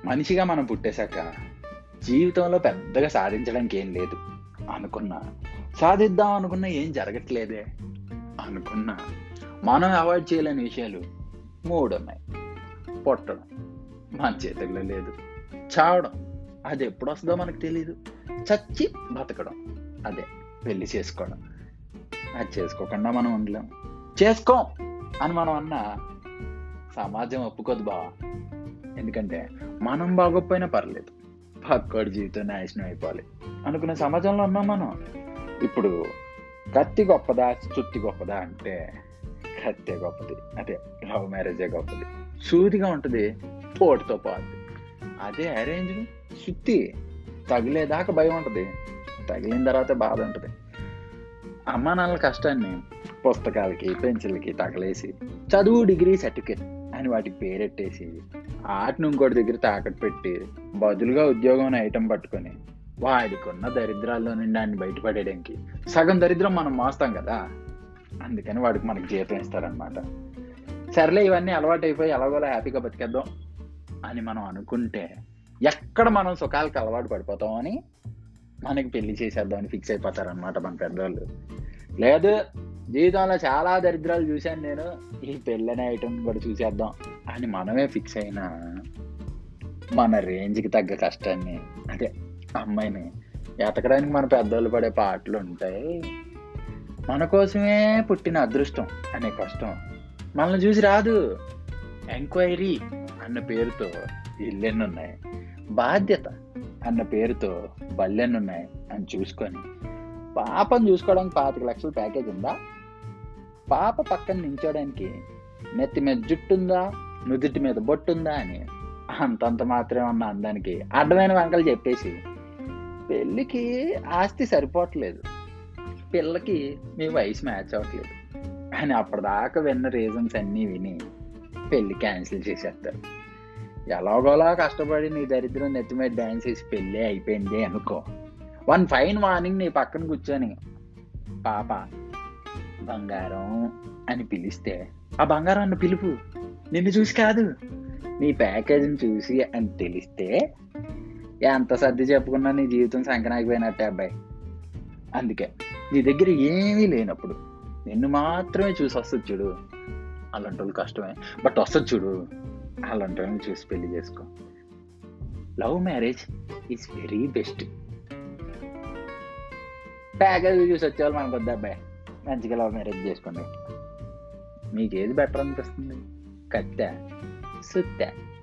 మనిషిగా మనం పుట్టేశాక జీవితంలో పెద్దగా సాధించడానికి ఏం లేదు అనుకున్నా సాధిద్దాం అనుకున్నా ఏం జరగట్లేదే అనుకున్నా మనం అవాయిడ్ చేయలేని విషయాలు మూడు ఉన్నాయి పుట్టడం మన చేతుల్లో లేదు చావడం అది ఎప్పుడు వస్తుందో మనకు తెలియదు చచ్చి బతకడం అదే పెళ్లి చేసుకోవడం అది చేసుకోకుండా మనం ఉండలేం చేసుకో అని మనం అన్నా సమాజం ఒప్పుకోదు బావా ఎందుకంటే మనం బాగోకపోయినా పర్లేదు పక్కోడి జీవితం నాశనం అయిపోవాలి అనుకునే సమాజంలో ఉన్నాం మనం ఇప్పుడు కత్తి గొప్పదా చుత్తి గొప్పదా అంటే కత్తే గొప్పది అదే లవ్ మ్యారేజే గొప్పది సూదిగా ఉంటుంది పోటుతో పోద్ది అదే అరేంజ్ సుత్తి తగిలేదాకా భయం ఉంటుంది తగిలిన తర్వాత బాధ ఉంటుంది అమ్మా నాన్నల కష్టాన్ని పుస్తకాలకి పెన్సిల్కి తగలేసి చదువు డిగ్రీ సర్టిఫికేట్ అని వాటికి పేరెట్టేసి ఆటిని ఇంకోటి దగ్గర తాకట్టు పెట్టి బదులుగా ఉద్యోగం అనే ఐటెం పట్టుకొని వాడికి ఉన్న దరిద్రాల్లో నుండి దాన్ని బయటపడేయడానికి సగం దరిద్రం మనం మోస్తాం కదా అందుకని వాడికి మనకి జీతం ఇస్తారనమాట సర్లే ఇవన్నీ అలవాటు అయిపోయి ఎలాగోలా హ్యాపీగా బతికేద్దాం అని మనం అనుకుంటే ఎక్కడ మనం సుఖాలకు అలవాటు పడిపోతాం అని మనకి పెళ్లి చేసేద్దాం అని ఫిక్స్ అయిపోతారనమాట మన పెద్దవాళ్ళు లేదు జీవితంలో చాలా దరిద్రాలు చూశాను నేను ఈ పెళ్ళనే ఐటమ్ కూడా చూసేద్దాం అని మనమే ఫిక్స్ అయినా మన రేంజ్కి తగ్గ కష్టాన్ని అదే అమ్మాయిని ఎతకడానికి మన పెద్దోళ్ళు పడే పాటలు ఉంటాయి మన కోసమే పుట్టిన అదృష్టం అనే కష్టం మనల్ని చూసి రాదు ఎంక్వైరీ అన్న పేరుతో ఇల్లెన్ని ఉన్నాయి బాధ్యత అన్న పేరుతో బల్లెన్ని ఉన్నాయి అని చూసుకొని పాపం చూసుకోవడానికి పాతిక లక్షల ప్యాకేజ్ ఉందా పాప పక్కన నించోడానికి నెత్తి మీద జుట్టుందా నుదుటి మీద బొట్టుందా అని అంతంత మాత్రమే ఉన్న అందానికి అడ్డమైన వంకలు చెప్పేసి పెళ్ళికి ఆస్తి సరిపోవట్లేదు పిల్లకి మీ వయసు మ్యాచ్ అవ్వట్లేదు అని అప్పటిదాకా విన్న రీజన్స్ అన్నీ విని పెళ్ళి క్యాన్సిల్ చేసేస్తారు ఎలాగోలా కష్టపడి నీ దరిద్రం నెత్తి మీద డ్యాన్స్ చేసి పెళ్ళి అయిపోయింది అనుకో వన్ ఫైన్ మార్నింగ్ నీ పక్కన కూర్చొని పాప బంగారం అని పిలిస్తే ఆ బంగారం అన్న పిలుపు నిన్ను చూసి కాదు నీ ప్యాకేజీని చూసి అని తెలిస్తే ఎంత సర్ది చెప్పుకున్నా నీ జీవితం సంకనాగిపోయినట్టే అబ్బాయి అందుకే నీ దగ్గర ఏమీ లేనప్పుడు నిన్ను మాత్రమే చూసి వస్తుంది చూడు అలాంటి వాళ్ళు కష్టమే బట్ వస్తుంది చూడు అలాంటి వాళ్ళని చూసి పెళ్లి చేసుకో love marriage is very best package చూసి వచ్చేవాళ్ళు మనకు వద్దా అబ్బాయి మంచిగా లవ్ మ్యారేజ్ చేసుకోండి మీకు ఏది బెటర్ అనిపిస్తుంది కత్తా సుత్తా